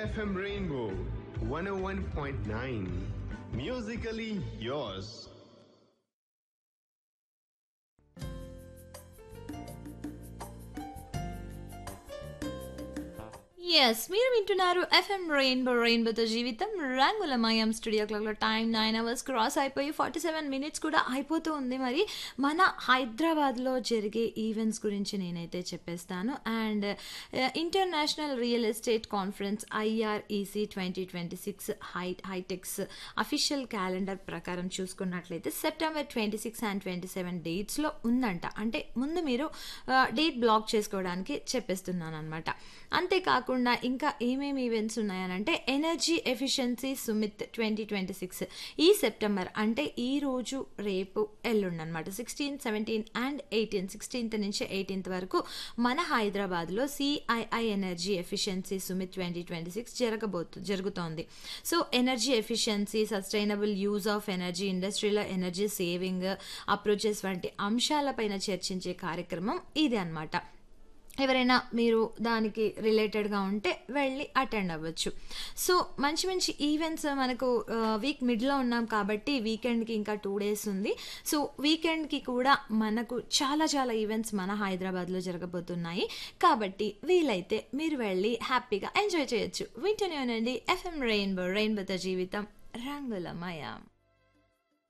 FM Rainbow 101.9. Musically yours. Yes మీరు వింటున్నారు FM rainbow రెయిన్బోతో జీవితం రంగులమయం స్టూడియో క్లాక్లో టైం నైన్ అవర్స్ క్రాస్ అయిపోయి ఫార్టీ సెవెన్ మినిట్స్ కూడా అయిపోతూ ఉంది మరి మన హైదరాబాద్లో జరిగే ఈవెంట్స్ గురించి నేనైతే చెప్పేస్తాను and international real estate conference IREC twenty twenty six హై హైటెక్స్ అఫీషియల్ క్యాలెండర్ ప్రకారం చూసుకున్నట్లయితే September twenty six and twenty seven డేట్స్లో ఉందంట అంటే ముందు మీరు డేట్ బ్లాక్ చేసుకోవడానికి చెప్పేస్తున్నాను అనమాట అంతేకాకుండా ఇంకా ఏమేమి ఈవెంట్స్ ఉన్నాయనంటే energy efficiency summit twenty twenty six ఈ సెప్టెంబర్ అంటే ఈ రోజు రేపు ఎల్లుండి అనమాట sixteen seventeen and eighteen sixteenth నుంచి ఎయిటీన్త్ వరకు మన హైదరాబాద్లో CII energy efficiency summit twenty twenty six జరగబోతు జరుగుతోంది so energy efficiency sustainable use of energy ఇండస్ట్రీలో ఎనర్జీ సేవింగ్ అప్రోచెస్ వంటి అంశాలపైన చర్చించే కార్యక్రమం ఇది అనమాట ఎవరైనా మీరు దానికి రిలేటెడ్గా ఉంటే వెళ్ళి అటెండ్ అవ్వచ్చు సో మంచి మంచి ఈవెంట్స్ మనకు వీక్ మిడ్లో ఉన్నాం కాబట్టి వీకెండ్కి ఇంకా టూ డేస్ ఉంది సో వీకెండ్కి కూడా మనకు చాలా చాలా ఈవెంట్స్ మన హైదరాబాద్లో జరగబోతున్నాయి కాబట్టి వీలైతే మీరు వెళ్ళి హ్యాపీగా ఎంజాయ్ చేయొచ్చు వింటూనే ఉండండి ఎఫ్ఎం రెయిన్బో రెయిన్బోతో జీవితం రంగులమయం